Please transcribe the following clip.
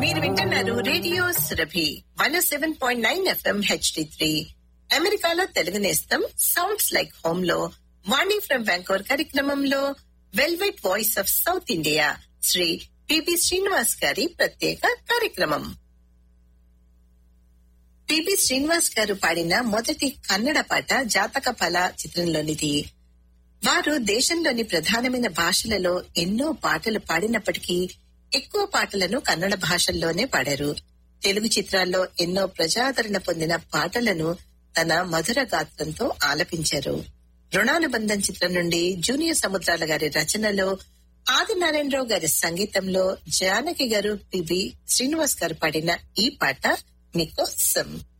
మీరు వింటున్నారు radio Surabhi one seven point nine FM HD three అమెరికాలో తెలుగు నేస్తం సౌండ్స్ లైక్ హోమ్ లో వాణి ఫ్రమ్ బ్యాంకోర్ కార్యక్రమంలో velvet voice of south India Shri PB Srinivas గారి ప్రత్యేక కార్యక్రమం పిబి శ్రీనివాస్ గారు పాడిన మొదటి కన్నడ పాట జాతక ఫల చిత్రంలోనిది వారు దేశంలోని ప్రధానమైన భాషలలో ఎన్నో పాటలు పాడినప్పటికీ ఎక్కువ పాటలను కన్నడ భాషల్లోనే పాడారు తెలుగు చిత్రాల్లో ఎన్నో ప్రజాదరణ పొందిన పాటలను తన మధుర గాత్రంతో ఆలపించారు రుణానుబంధం చిత్రం నుండి జూనియర్ సముద్రాల గారి రచనలో ఆది నారాయణరావు గారి సంగీతంలో జానకి గారు పిబి శ్రీనివాస్ గారు పాడిన ఈ పాట మీకోసం